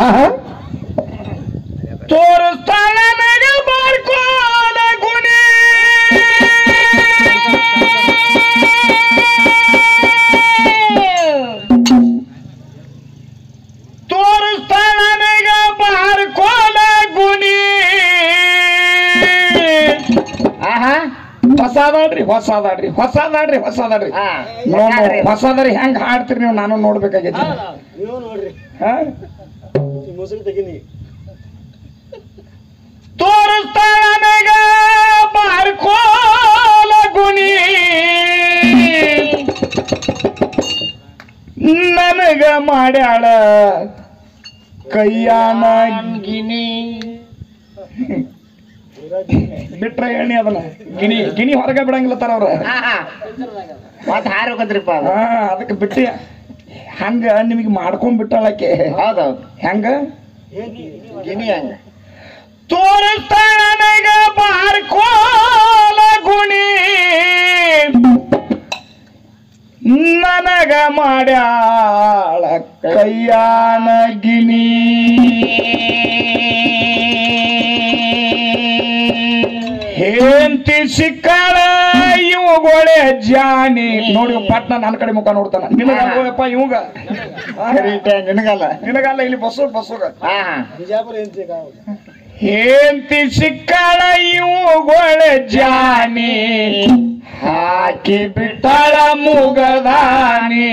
ಆಹಾ. ತೋರಿಸ್ತಾಳ ನಗ ಬಾರ್ಕೋಲ ಗುಣಿ ತೋರಿಸ್ತಾಳ ನಗ ಬಾರ್ಕೋಲ ಗುಣಿ ಆಹಾ ಹೊಸದಾಡ್ರಿ ಹೊಸದಾಡ್ರಿ ಹೊಸದಾಡ್ರಿ ಹೊಸದಾಡ್ರಿ ಹಾ ನೋಡ್ ಹೊಸದ್ರಿ ಹೆಂಗ್ ಹಾಡ್ತೀರಿ ನೀವು ನಾನು ನೋಡ್ಬೇಕಾಗೈತಿ ನೀವು ನೋಡ್ರಿ ಹಾ ಈ ಮುಸುಳಿ ತೆಗಿನಿ ತೋರಿಸ್ತಾಳ ನಗ ಬಾರ್ಕೋಲ ಗುಣಿ ನನಗ ಮಾಡ್ಯಾಳ ಕೈಯಾನ ಗಿನಿ ಬಿಟ್ರ ಎಣ್ಣೆ ಅದನ್ನ ಗಿಣಿ ಗಿಣಿ ಹೊರಗೆ ಬಿಡಂಗಿಲ್ಲ ತರ ಅವ್ರ ಆಹಾ ಮತ್ ಹಾರ್ಬೇಕಂತ್ರಿಪ್ಪ ಅದು ಹಾ ಅದಕ್ಕೆ ಬಿಟ್ಟಿ ಹಂಗ ನಿಮಗೆ ಮಾಡ್ಕೊಂಡ್ ಬಿಟ್ಟಾಳಕ್ಕೆ ಹೌದೌದು ಹೆಂಗ ಗಿನಿ ಹಂಗ ತೋರಿಸ್ತಾಳ ನನಗ ಬಾರ್ಕೋಲ ಗುಣಿ ನನಗ ಮಾಡ್ಯಾಳ ಕೈಯಾನ ಗಿನಿ ಹೇಂತಿ ಸಿಕ್ಕಾಳ ಇವುಗಳೇ ಜಾನಿ ನೋಡಿ ಪಟ್ನ ನನ್ನ ಕಡೆ ಮುಖ ನೋಡ್ತಾನ ನಿನಗಪ್ಪ ಇವಾಗ ಕರೀಟೆ ನಿನಗಲ್ಲ ನಿನಗಲ್ಲ ಇಲ್ಲಿ ಬಸ್ಸು ಬಸ್ಸುಗ ಆಹಾ ಬಿಜಾಪುರ ಏನ್ತಿ ಕಾವು ಹೇಂತಿ ಸಿಕ್ಕಾಳ ಇವುಗಳ ಜಾನಿ ಹಾಕಿ ಬಿಟ್ಟಳ ಮುಗದಾನಿ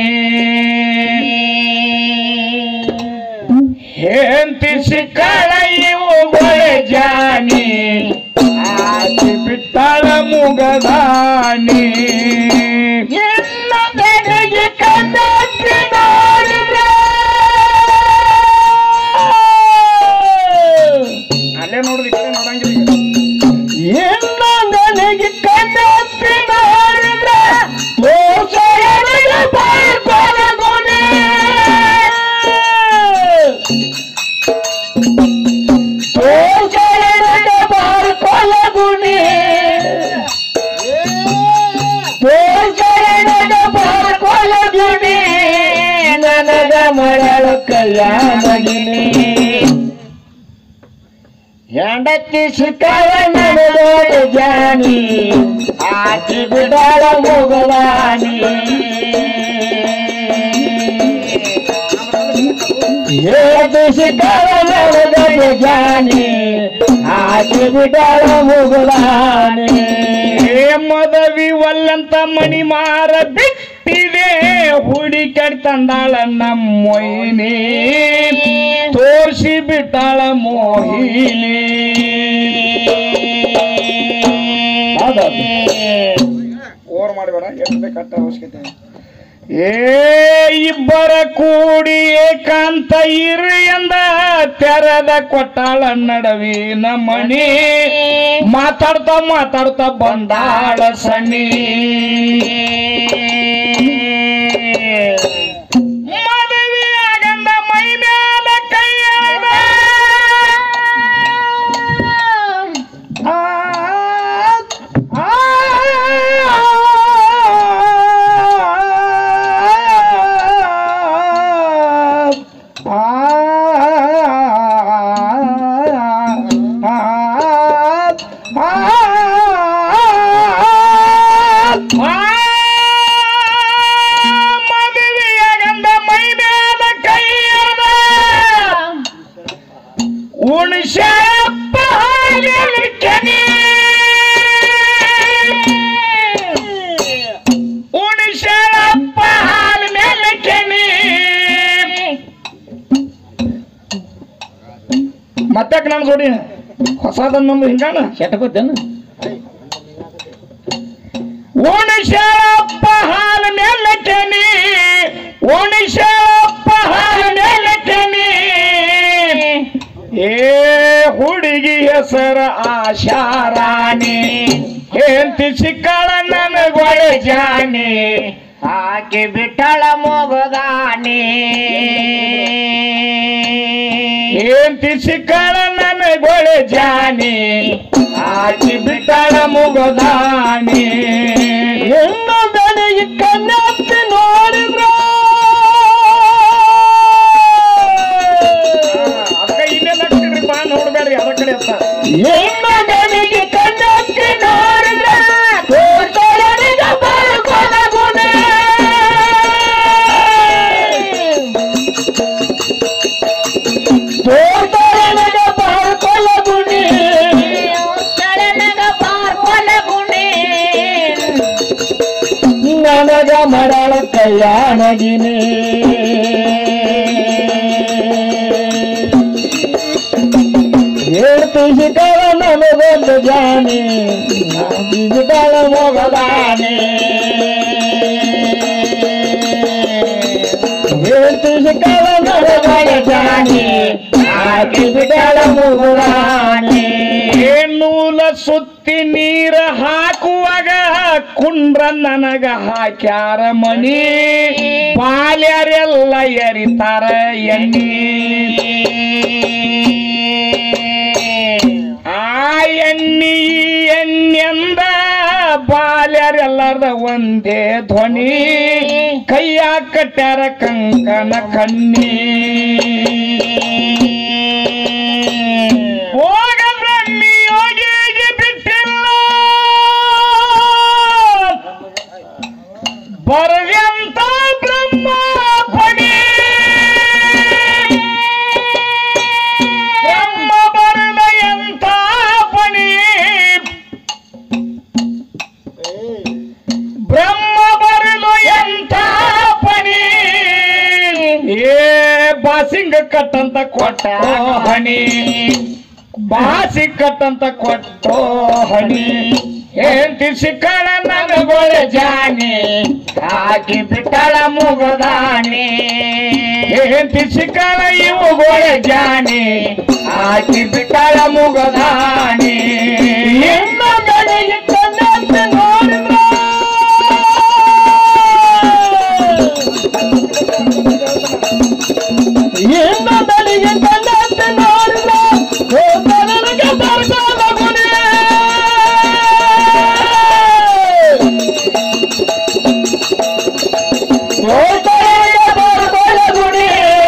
ಹೇಂತಿ ಸಿಕ್ಕಾಳ ಇವುಗಳ ಜಾನಿ ಹಾಕಿ ಬಿಟ್ಟಳ ಮುಗದಾನಿ ಎಲ್ಲ ಬೆಳಗ್ಗೆ ಕಣ್ಣಾಕಿ ನೋಡಿದ್ರೆ ಅಲ್ಲೇ ನೋಡುದು ಈ ಕಡೆ ನೋಡಂಗಿಲ್ಲ ಈಗ. ಎಲ್ಲ ನನಗೆ ಕಣ್ಣಾಕಿ ನೋಡಿದ್ರೆ ಮೋಸ ಎನಗೆ ಬಾಯ್ಕೊಳಗೊನೆ. ದೋಷ ಎನಗೆ ಬಾಯ್ಕೊಳಗೊನೆ. ದೋಷ ಎನಗೆ ಬಾಯ್ಕೊಳಗೊನೆ. ನನಗ ಮರಳು ಕೈಯ ಮಗಿನಿ ಹೆಂಡತಿ ಸಿಕ್ಕವ ನನಗೋಡ ಜಾನಿ ಆಕಿ ಬಿಡಾಳ ಮುಗಲಾನಿ ಹೆಂಡತಿ ಸಿಕ್ಕವ ನನಗೋಡ ಜಾನಿ ಆಕಿ ಬಿಡಾಳ ಮುಗಲಾನಿ ಮದವಿ ಒಲ್ಲಂತ ಮಣಿ ಮಾರ ಬಿಟ್ಟಿದೆ ಹುಡುಕಿ ತಂದಾಳ ನಮ್ಮೊಯ್ನಿ ತೋರ್ಸಿ ಬಿಟ್ಟಾಳ ಮೋಹಿನಿ ಓವರ್ ಮಾಡಬೇಡ ಎಷ್ಟು ಕಟ್ಟ ಅವಶ್ಯಕತೆ ಏ ಇಬ್ಬರ ಕೂಡಿ ಏಕಾಂತ ಇರಿ ಎಂದ ತೆರೆದ ಕೊಟ್ಟಾಳ ನಡವಿನ ಮಣಿ ಮಾತಾಡ್ತಾ ಮಾತಾಡ್ತಾ ಬಂದಾಳ ಸಣಿ ಮದುವೆಯ ಗಂಡ ಮೈ ಮ್ಯಾಲ ಕೈಯಾಡ ಆ, ಆ, ಮದುವೆಯ ಗಂಡ ಮೈ ಮ್ಯಾಲ ಕೈಯಾಡ ಉಣಶಪ್ಪ ಕೆನೆ ಉಣಶಪ್ಪ ಹಾಲ ಮೇಲೆ ಕೆನೆ ಮತ್ತೆ ನಾನು ಜೋಡಿ ಹೊಸದನ್ನೊಂದು ಹಿಂಗಾನ ಶಟಕೋತೇನು ಉಣಶಪ್ಪ ಹಾಲ ಮೇಲೆ ಕೆನೆ ಉಣಶಪ್ಪ ಹಾಲ ಮೇಲೆ ಕೆನೆ ಏ ಹುಡುಗಿ ಹೆಸರ ಆಶಾರಾಣಿ ಹೆಂತಿ ಸಿಕ್ಕಳ ನನಗೊಳ ಜಾನಿ ಆಕೆ ಬಿಟ್ಟಳ ಮೊಗದಾನಿ ಹೆಂತಿ ಸಿಕ್ಕಳ ನನಗೊಳ ಜಾನಿ ಆಕಿ ಬಿಟ್ಟಳ ಮುಗದಾನಿ ಹೆಣ್ಣು ಬೆಳೆಗೆ ಕಣ್ಣಪ್ಪಿ ನೋಡಿದ್ರ ನನಗ ಮಾಡಾಳ ಕೈಯಾನಗಿನಿ ಹೇಳ್ತಿ ಶಿಕಾಳ ನನಗೊಂದು ಜಾನಿ ಶಿಕಾಳ ಮೊಗಲಾನೆ ಹೇಳ್ತಿ ಶಿಕಾಳ ನನಗೊಂದು ಜಾನಿ ಆಕಿ ಬಿಡಾಳ ಮೊಗಲಾನೆ ನೂಲ ಸುತ್ತಿ ನೀರ ಹಾಕುವಾಗ ಕುಂಡ್ರ ನನಗ ಹಾಕ್ಯಾರ ಮಣಿ ಬಾಲ್ಯರೆಲ್ಲ ಎರಿತಾರ ಎಣ್ಣಿ ಆ ಎಣ್ಣಿ ಈ ಎಣ್ಣೆಂದ ಬಾಲ್ಯರೆಲ್ಲರ ಒಂದೇ ಧ್ವನಿ ಕೈಯ ಕಟ್ಟ್ಯಾರ ಕಂಕನ ಕಣ್ಣಿ ಹೋಗ ಬ್ರಹ್ಮಿ ಯೋಗಿಗೆ ಬಿಟ್ಟಿಲ್ಲ ಬರದಂತ ಬ್ರಹ್ಮ ಪಡಿ ಬ್ರಹ್ಮ ಬರದ ಎಂತ ಪಣಿ ಬ್ರಹ್ಮ ಬರಲು ಎಂತ ಪಣಿ ಏ ಬಾಸಿಂಗ ಕಟ್ಟಂತ ಕೊಟ್ಟ ಹಣಿ ಬಾಸಿ ಕಟ್ಟಂತ ಕೊಟ್ಟೋ ಹಣಿ ಹೆಂಡತಿ ಸಿಕ್ಕಳ ನನಗೊಳೆ ಜಾನಿ ಹಾಕಿ ಬಿಟ್ಟಳ ಮುಗದಾನಿ ಹೆಂಡತಿ ಸಿಕ್ಕಳ ಇವುಗೊಳೆ ಜಾನಿ ಹಾಕಿ ಬಿಟ್ಟಳ ಮುಗದಾನಿ ಎನ್ನ ಬೆಳೆಗೆ ಕಣ್ಣಂತೆ ನೋಡಿದ್ರ ಎನ್ನ ಬೆಳಿಗ್ಗೆ ಕಣ್ಣಂತೆ ನೋಡಿದ್ರ ನನಗೆ ಬರ್ತಾನ ಗುಡಿ ಸೋತರಿಗೆ ಬರ್ತಾನ ಗುಡಿ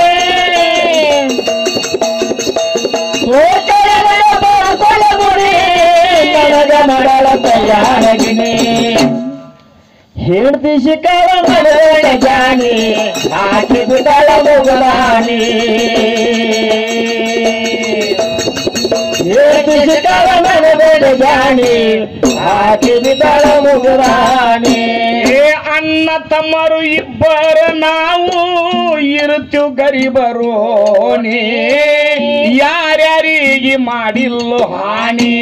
ಸೋತರಿಗೆ ಬರ್ತಾನ ಗುಡಿ ನನಗ ಮಾಡಳ ಕಲ್ಯಾಣಗಿನಿ ಹೇಳ್ತಿ ಶಿಕಾರ ಮಾಡೋಣ ಜಾನಿ ಹಾಕಿ ಬಿಡಳ ಮುಗಲಾನಿ ಹೇಳ್ತಿ ಶಿಕಾರ ಮಾಡಬೇಡ ಜಾನಿ ಹಾಕಿ ಬಿಡಳ ಮುಗಲಾನಿ ಅಣ್ಣ ತಮ್ಮರು ಇಬ್ಬರ ನಾವು ಇರುತ್ತೀವ್ ಗರಿಬರು ನೀ ಯಾರ್ಯಾರಿಗೆ ಮಾಡಿಲ್ಲೋ ಹಾನಿ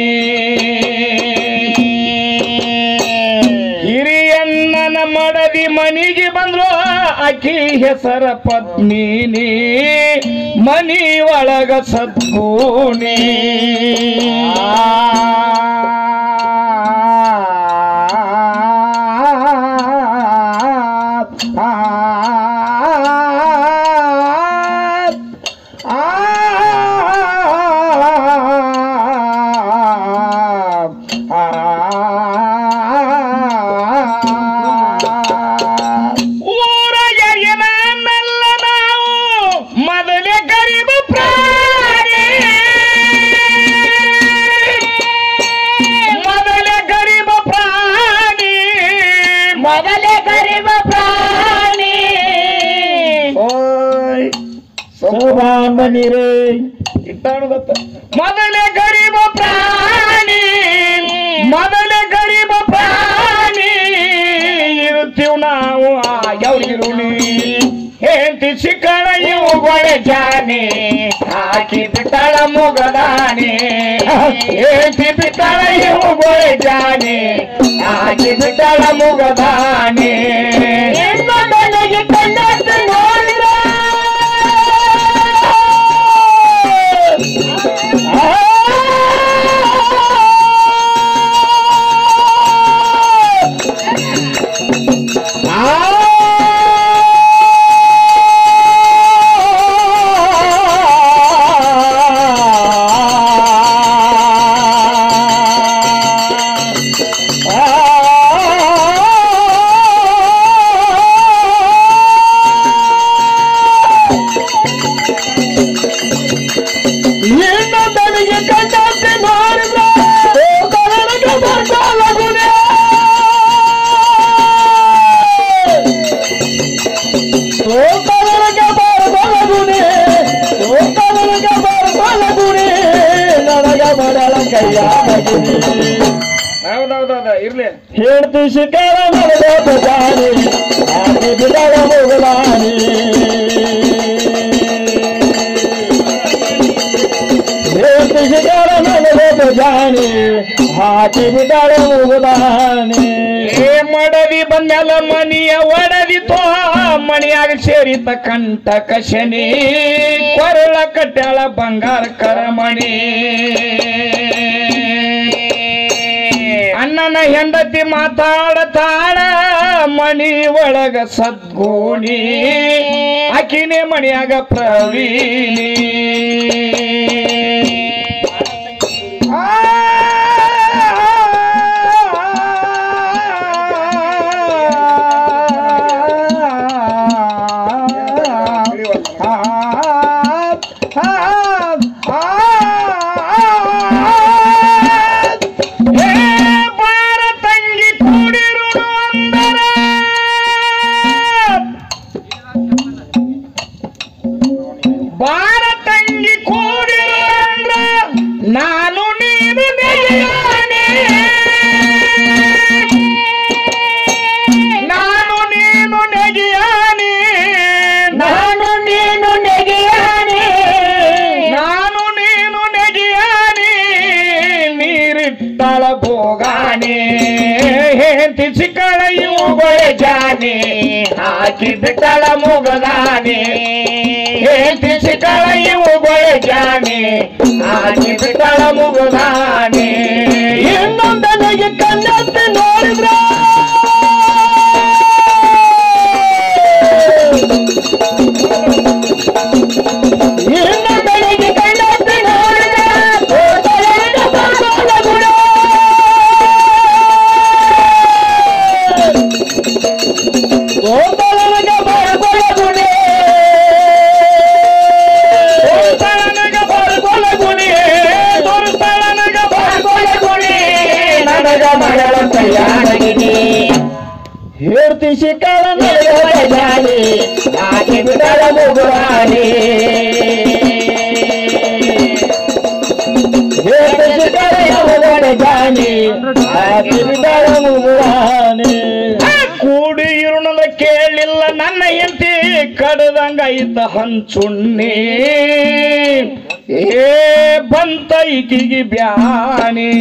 ಹಿರಿಯಣ್ಣನ ಮಡದಿ ಮನಿಗೆ ಬಂದ್ರು ಅಕ್ಕಿ ಹೆಸರ ಪತ್ನಿನಿ ಮನಿ ಒಳಗ ಸದ್ಗೂನಿ ಊರಾಗ ಏನನ್ನೆಲ್ಲ ನಾವು ಮೊದಲೇ ಗರೀಬ ಪ್ರಾಣಿ ಮೊದಲೇ ಗರೀಬ ಪ್ರಾಣಿ ಮೊದಲೇ ಗರೀಬ ಪ್ರಾಣಿ ಓಯ್ ಸೋಬಾನ್ ಬನ್ನಿರಿ ಮೊದಲೇ ಗರೀಬ ಪ್ರಾಣಿ ಮೊದಲೇ ಗರೀಬ ಪ್ರಾಣಿ ಇರುತ್ತೀವ್ ನಾವು ಯಾವ್ರಿರುಣಿ ಹೆಂಡತಿ ಸಿಕ್ಕಳ ಇವುಗೊಳೆ ಜಾನಿ ಹಾಕಿ ಬಿಟ್ಟಳ ಮುಗದಾನಿ ಹೆಂಡತಿ ಬಿಟ್ಟಳ ಇವುಗೊಳೆ ಜಾನಿ ಹಾಕಿ ಬಿಟ್ಟಳ ಮುಗದಾನಿ ಎನ್ನ ಬೆಲೆಗೆ ಕಣ್ಣತ್ತು ನೋಡಿರ ಆ ಹೌದೌದೌದ ಇರ್ಲಿ ಹೇಳ್ತಿ ಶಿಖರ ನಡೆದ ಜಾನಿ ಹಾಕಿ ಬಿಡಲ ಮುಗಲಾನಿ ಹೇಳ್ತಿ ಶಿಖರ ನಡೆದ ಜಾನಿ ಹಾಕಿ ಬಿಡಲ ಮುಗಲಾನಿ ಏ ಮಡದಿ ಬಂದೆಲ್ಲ ಮನಿಯ ಒಡದಿ ತೋ ಮಣಿಯಾಗ ಸೇರಿತ ಕಂಟಕ ಶನಿ ಕೊರಳ ಕಟ್ಯಾಳ ಬಂಗಾರ ಕರಮಣಿ ಅಣ್ಣನ ಹೆಂಡತಿ ಮಾತಾಡತಾಳ ಮಣಿ ಒಳಗ ಸದ್ಗೋಣಿ ಅಕಿನೇ ಮಣಿಯಾಗ ಪ್ರವೀಣಿ ಹೇ ಬಾರ ತಂಗಿ ಕೂಡಿರು ಅಂದರ ಬಾರ ತಂಗಿ ಕೂಡಿರು ಅಂದ್ರ ನಾನು ನೀನು ನೆಗೆಯಾನೆ ನಾನು ನೀನು ನೆಗೆಯಾನೆ ನಾನು ನೀನು ನೆಗೆಯಾನೆ ನಾನು ನೀನು ನೆಗೆಯಾನೆ ನೀರಿಟ್ಟಳ ಭೋಗಾನೆ ಹೆಂತಿ ಸಿಕ್ಕಳ ಇವುಗಳೇ ಜಾನೆ ಹಾಕಿ ಬಿಟ್ಟಳ ಮುಗದಾನೆ ಹೆಂತಿ ಸಿಕ್ಕಳ ಇವುಗಳೇ ಜಾನೆ ಹಾಕಿ ಬಿಟ್ಟಳ ಮುಗದಾನೆ ಇನ್ನೊಂದನಿಗೆ ಕಣ್ಣೆತ್ತಿ ನೋಡಿದ್ರ ಇನ್ನೊಂದನಿಗೆ ಕಣ್ಣೆತ್ತಿ ನೋಡಿದ್ರ ತೋಟದ ಬಾಗೋಲ ಗುಣ. ತೋಟದೊಳಗೆ ಬಾಗೋಲ ಗುಣ. ತೋರ್ತಳನಗ ಬರ್ಗೊಲ ಗುಣಿ ತೋರ್ತಳನಗ ಬರ್ಗೊಲ ಗುಣಿ ನನಗ ಮಗಳ ಕೈಯಾಡಗಿನಿ ಹೇಳ್ತಿ ಶಿಖರ ನಡೆದ ಜಾನಿ ಹಾಕಿ ಬಿಡಲ ಮುಗುರಾಣಿ ಹೇಳ್ತಿ ಶಿಖರ ನಡೆದ ಜಾನಿ ಹಾಕಿ ಬಿಡಲ ಮುಗುರಾಣಿ ಕೂಡಿ ಇರುಣದ ಕೇಳಿಲ್ಲ ನನ್ನ ಹೆಂಡತಿ ಕಡದಂಗ ಐತ ಹಂಚುಣ್ಣಿ ಏ ಬಂತ ಈಕಿಗೆ ಬ್ಯಾನಿ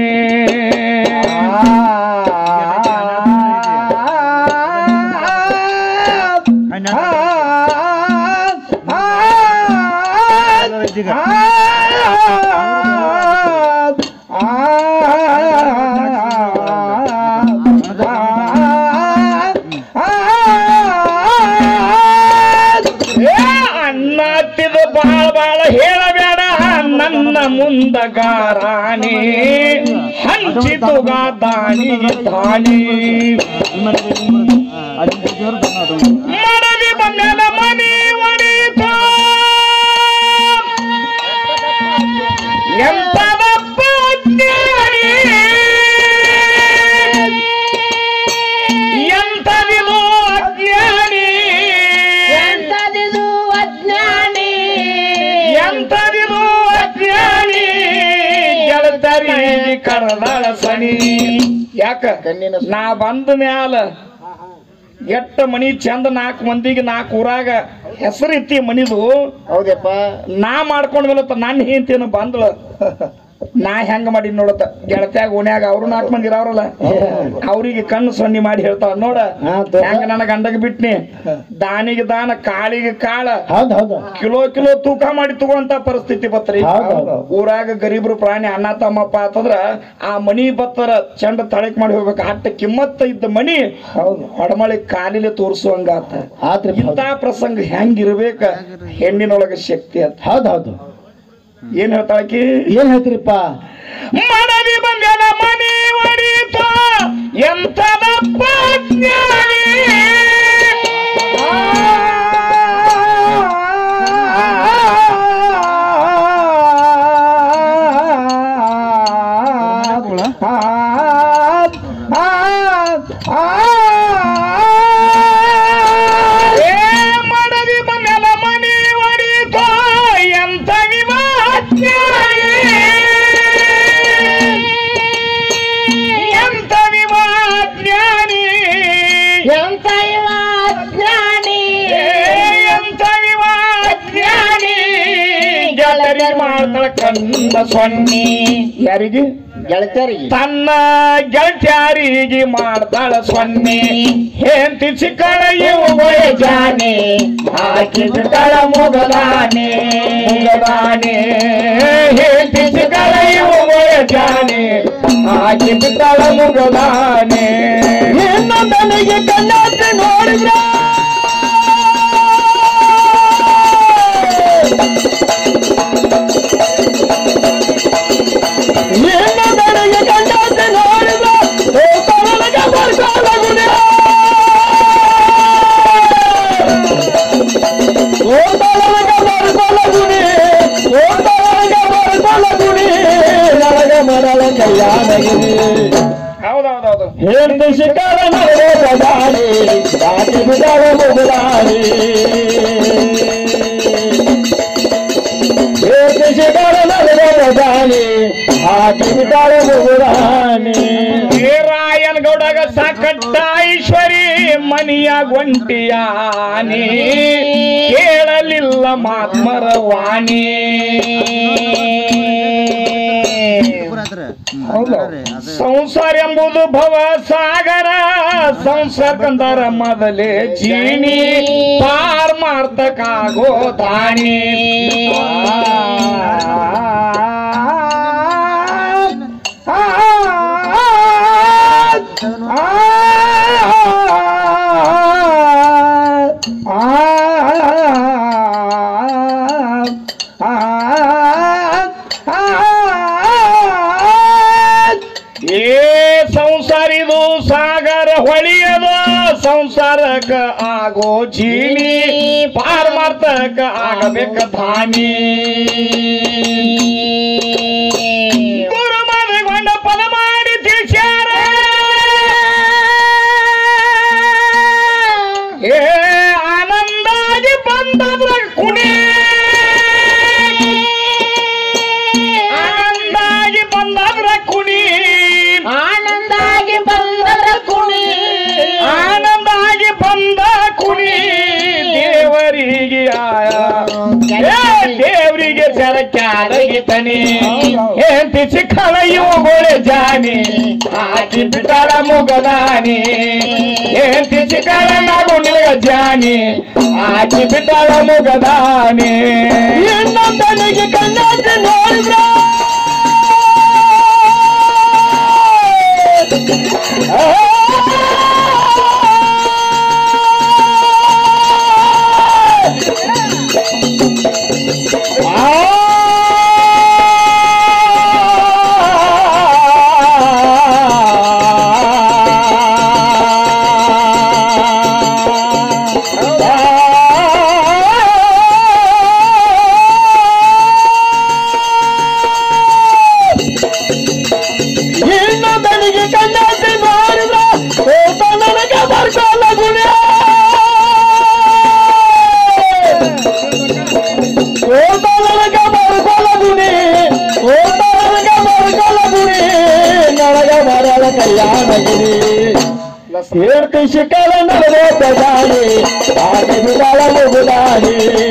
ಏ ಅನ್ನ ಹತ್ತಿದ ಬಾಳ ಬಾಳ ಹೇಳಬೇಡ ನನ್ನ ಮುಂದಗಾರಾಣಿ ಹಂಚಿತುಗ ದಾನಿ ದಾನಿ ಮಡದಿ ಬಂದೆಲ ಮನಿ ಒಡಿತ ಎಂತದಪ್ಪ ಜ್ಞಾನಿ ಎಂತದಿದು ಅಜ್ಞಾನಿ ಎಂತದಿದು ಅಜ್ಞಾನಿ ಎಂತದಿದು ಅಜ್ಞಾನಿ ಗೆಳತರಿ ಕಡದಾಳ ಸನಿ ಯಾಕ ಕಣ್ಣಿನ ನಾ ಬಂದ ಮ್ಯಾಲ ಎಟ್ಟ ಮನಿ ಚಂದ ನಾಲ್ಕು ಮಂದಿಗೆ ನಾಲ್ಕು ಊರಾಗ ಹೆಸರಿತ್ತಿ ಮನಿದು ಹೌದಪ್ಪ ನಾ ಮಾಡ್ಕೊಂಡ್ ಮೇಲೆ ನನ್ನ ಹೆಂಡತಿನ ಬಂದಳ ನಾ ಹೆಂಗ ಮಾಡಿ ನೋಡತ್ತ ಗೆಳತ್ಯಾಗ ಓಣ್ಯಾಗ ಅವ್ರು ನಾಲ್ಕು ಮಂದಿ ಇರಾವ್ರಲ್ಲ ಅವ್ರಿಗೆ ಕಣ್ಣು ಸೊನ್ನಿ ಮಾಡಿ ಹೇಳ್ತಾಳ ನೋಡ ಹಾ, ತೋ- ಹೆಂಗ ನನ್ನ ಗಂಡಗ ಬಿಟ್ನಿ ದಾನಿಗೆ ದಾನ ಕಾಳಿಗೆ ಕಾಳ ಹೌದು ಹೌದು ಕಿಲೋ ಕಿಲೋ ತೂಕ ಮಾಡಿ ತಗೋಂತ ಪರಿಸ್ಥಿತಿ ಬತ್ರಿ ಹೌದ್ ಹೌದ್. ಊರಾಗ ಗರೀಬ್ರು ಪ್ರಾಣಿ ಅಣ್ಣ ತಮ್ಮಪ್ಪ ಆತಂದ್ರ ಆ ಮನಿ ಬತ್ತರ ಚಂಡ ತಳಕ್ ಮಾಡಿ ಹೋಗ್ಬೇಕು ಅಟ್ಟ ಕಿಮ್ಮತ್ತ ಇದ್ದ ಮನಿ ಹೌದು ಹೊಡಮಳಿ ಕಾಲಿಲೆ ತೋರಿಸುವಂಗ ಆತ ಆತ್ರಿ ಇಂಥ ಪ್ರಸಂಗ ಹೆಂಗಿರ್ಬೇಕ ಹೆಣ್ಣಿನೊಳಗ ಶಕ್ತಿ ಅಂತ ಹೌದು ಹೌದು ಏನ್ ಹೇಳ್ತಾಳಕಿ ಏನ್ ಹೇಳ್ತೀರಿಪ್ಪ ಮನವಿ ಬಂದನ ಮನಿ ಒಡಿತ ಎಂತದಪ್ಪ ಜ್ಞಾನಿ ಏ ಮನವಿ ಬಂದನ ಮನಿ ಒಡಿತ ಎಂತ ವಿವಾಜ್ಞಾನಿ ಗೆಳತಿಯರಿಗೆ ಮಾಡ್ತಾಳ ಕಂದ ಸೊನ್ನಿ ಯಾರಿಗೆ ಗೆಳತಿಯರಿಗೆ ತನ್ನ ಗೆಳತಿಯರಿಗೆ ಮಾಡ್ತಾಳ ಸೊನ್ನಿ ಹೆಂತಿ ಸಿಕ್ಕಳ ಇವು ಜಾನೆ ಹಾಕಿ ಬಿಟ್ಟಳ ಮುಗದಾನೆ ಮುಗದಾನೆ ಹೆಂತಿ ಸಿಕ್ಕಳ ಇವು ಜಾನೆ ಹಾಕಿ ಬಿಟ್ಟಳ ಮುಗದಾನೆ ಇನ್ನು ನನಗೆ ಕಣ್ಣಾತಿ ನೋಡಿದ್ರ ಇನ್ನು ನನಗೆ ಕಣ್ಣಾತಿ ನೋಡಿದ್ರ ಓ ತನಗೆ ಬರ್ಕೊಳ್ಳಗುಣ ಓ ತನಗೆ ಬರ್ಕೊಳ್ಳಗುಣಿ ಓ ತನಗೆ ಬರ್ಕೊಳ್ಳಗುಣಿ ನನಗೆ ಮರಳ ಕೈಯಾನಗಿರಿ ಹೌದೌದೌದು ಹೆಂಡು ಶಿಖರ ನರದಾರಿ ದಾಟಿ ಬಿಡಲ ಮುಗುಲಾರಿ ಹೆಂಡು ಶಿಖರ ನರದಾರಿ ಹಾಕಿ ಬಿಡಲ ಮುಗುಲಾನಿ ಏ ರಾಯನ್ ಗೌಡಗ ಸಾಕಟ್ಟ ಐಶ್ವರಿ ಮನಿಯ ಒಂಟಿಯಾನಿ ಕೇಳಲಿಲ್ಲ ಮಾತ್ಮರ ವಾಣಿ ಸಂಸಾರ ಎಂಬುದು ಭವ ಸಾಗರ ಸಂಸಾರ ಕಂದರ ಮೊದಲೇ ಜೀನಿ ಪಾರ್ ಮಾರ್ತಕ್ಕಾಗೋ ದಾಣಿ ಏ ಸಂಸಾರಿದು ಸಾಗರ ಹೊಳಿಯದ ಸಂಸಾರಕ್ಕ ಆಗೋ ಜೀನಿ ಪಾರ್ ಮಾರ್ತಕ ಆಗಬೇಕ ಧಾನಿ ಗುರು ಮನೆಗೊಂಡ ಪದ ಮಾಡಿ ತಿಳಿಸ್ಯಾರ ಏ ಆನಂದಾಗಿ ಬಂದದ್ರ ಕುಣಿ ಆನಂದಾಗಿ ಬಂದದ್ರ ಕುಣಿ ಆನಂದಾಗಿ ಬಂದದ ಕುಣಿ ಆನಂದಾಗಿ ಬಂದ ಕುಣಿ ದೇವರಿಗೆ ಆಯ ಏ ದೇವರಿಗೆ ಸರಕ್ಯಾದಗಿತನಿ ಹೆಂತಿ ಸಿಕ್ಕಳ ಇವುಗಳು ಜಾನಿ ಹಾಕಿ ಬಿಟ್ಟಳ ಮುಗದಾನಿ ಹೆಂತಿ ಸಿಕ್ಕಳ ನಾವು ನಿಲಗ ಜಾನಿ ಹಾಕಿ ಬಿಟ್ಟಳ ಮುಗದಾನಿ ಇನ್ನೊಂದನಿಗೆ ಕಣ್ಣಾತಿ ನೋಡಿದ್ರ ಇನ್ನೊಂದನಿಗೆ ಕಣ್ಣಾತಿ ನೋಡಿದ್ರ ಓಟ ನನಗೆ ಬರ್ಕೊಳ್ಳ ಗುಣ ಓಟ ನನಗೆ ಬರ್ಕೊಳ್ಳ ಗುಣಿ ಓಟ ನನಗೆ ಬರ್ಕೊಳ್ಳ ಗುಣಿ ನನಗೆ ಮರಳ ಕಲ್ಯಾಣಗಿರಿ ಹೇಳ್ತಿ ಶಿಖರ ನಡೆದ ದಾರಿ ಆಗಿ ಬಿಡಲ ಮುಗುದಾರಿ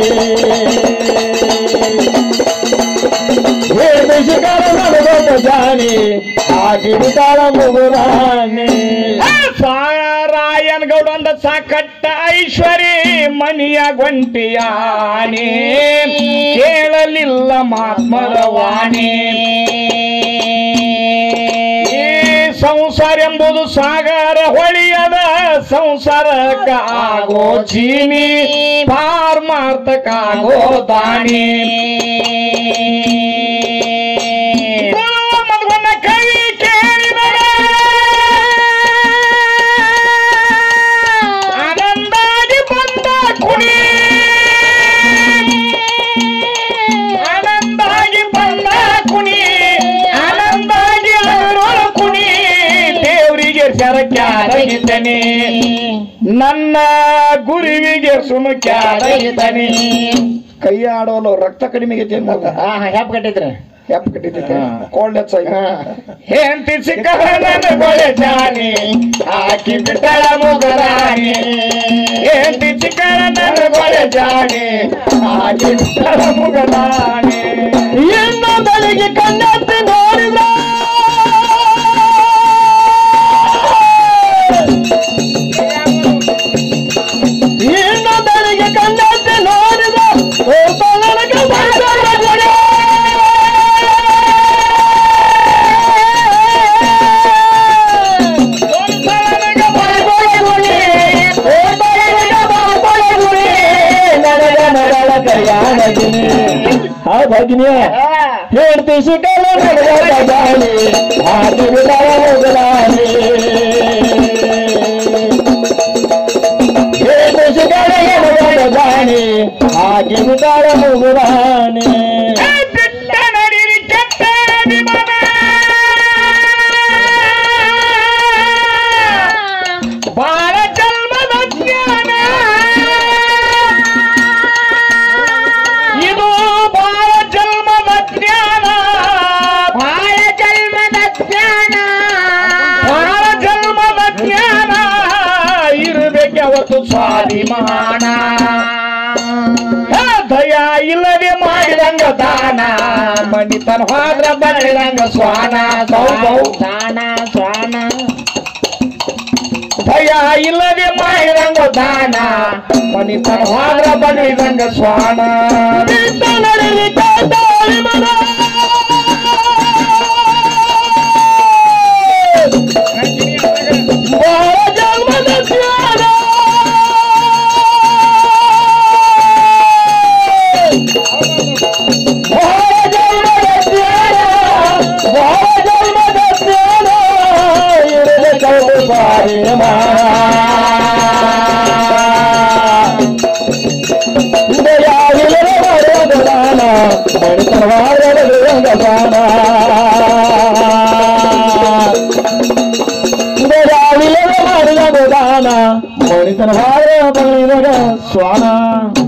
ಹೇಳ್ತಿ ಶಿಖರ ನಡೆದ ಜಾನಿ ಆಗಿ ಬಿಡಲ ಮುಗುದಾನಿ ರಾಯನ್ ಗೌಡ ಅಂದ ಸಾಕಟ್ಟ ಐಶ್ವರಿ ಮನಿಯ ಗೊಂಟಿಯಾಣಿ ಕೇಳಲಿಲ್ಲ ಮಾತ್ಮರ ವಾಣಿ ಈ ಸಂಸಾರ ಎಂಬುದು ಸಾಗರ ಹೊಳಿಯದ ಸಂಸಾರಕ್ಕ ಆಗೋ ಜೀನಿ ಪಾರ್ ಮಾರ್ತಕ್ಕಾಗೋ ದಾಣಿ ಮಧುವನ್ನ ಕವಿ ಕೇಳಿದರೆ ಆನಂದಾಗಿ ಬಂದ ಕುಣಿ ಆನಂದಾಗಿ ಬಂದ ಕುಣಿ ಆನಂದಾಗಿ ಅದರೊಳ ಕುಣಿ ದೇವರಿಗೆ ಸರಕ್ಯಾರಗಿದ್ದನೆ ನನ್ನ ಗುರುವಿಗೆ ಸುಮಕ್ಯಾರಗಿದ್ದನೆ ಕೈ ಆಡೋಲು ರಕ್ತ ಕಡಿಮೆ ಆಗೈತೆ ಮಗ ಹಾ ಹಾ ಹೆಪ್ ಕಟ್ಟಿದ್ರಿ ಹೆಪ್ಪ ಕಟ್ಟಿದ್ದಕ್ಕೆ ಹಾ. ಕೋಲ್ಡ್ ಹೆಚ್ಚಾಗಿ ಹಾ. ಹೆಂಡತಿ ಸಿಕ್ಕ ನನ್ನ ಬಳೆ ಜಾನಿ ಹಾಕಿ ಬಿಟ್ಟಳ ಮುಗರಾಣಿ ಹೆಂಡತಿ ಸಿಕ್ಕ ನನ್ನ ಬಳೆ ಜಾನಿ ಹಾಕಿ ಬಿಟ್ಟಳ ಮುಗರಾಣಿ ಇನ್ನು ಬೆಳಿಗ್ಗೆ ಕಣ್ಣೆತ್ತಿ ನೋಡಿದ್ರ ಇನ್ನು ಬೆಳಿಗ್ಗೆ ಕಣ್ಣೆತ್ತಿ ನೋಡಿದ್ರ ಓ ತನಕ ಬರ್ತಾರ ಜನ. ಹಾ ಭಗಿನಿಯ ಹೇಳ್ತಿ ಶಿಖರ ನಡೆದಾಳಿ ಹಾಕಿ ಬಿಡಾಯ ಹೋಗಲಾರಿ ಹೇಳ್ತಿ ಶಿಖರ ನಡೆದಾಳಿ ಹಾಕಿ ಬಿಡಾಳ ಹೋಗಲಾಣಿ ಬಿಟ್ಟ ನಡಿರಿ ಕೆಟ್ಟ ವಿಮಾನ ಬಾಳ ಜನ್ಮದ ಜ್ಞಾನ ಇದು ಬಾಳ ಜನ್ಮದ ಜ್ಞಾನ ಬಾಳ ಜನ್ಮದ ಜ್ಞಾನ ಬಾಳ ಜನ್ಮದ ಜ್ಞಾನ ಇರಬೇಕು ಅವತ್ತು ಸ್ವಾಭಿಮಾನ ಆ ದಯ ಇಲ್ಲದೆ ಮಾಡಿದಂಗ ದಾನ ಮಣಿತನ ಹೋದ್ರ ಬರದಂಗ ಸ್ವಾನ ಸೌ ಸೌ ಸ್ವಾನ ಸ್ವಾನ ಭಯ ಇಲ್ಲದೆ ಮಾಡಿದಂಗ ದಾನ ಮಣಿತನ ಹೋದ್ರ ಬರದಂಗ ಸ್ವಾನ ನಿಂತ ನಡಲಿ ಕಾತಾಳಿ ಮನ ಬಾಳ ಜನ್ಮದ ಜ್ಞಾನ ಬಾಳ ಜನ್ಮದ ಜ್ಞಾನ ಬಾಳ ಜನ್ಮದ ಜ್ಞಾನ ಇರಲಿ ಕೌದು ಬಾರಿ ದಯಾವಿಲರ ಮಾಡುವ ದಾನ ಬಡತನವಾದ ದಾನ ದಯಾವಿಲರ ಮಾಡಿದ ದಾನ ಮಣಿತನವಾದ ಸ್ವಾನ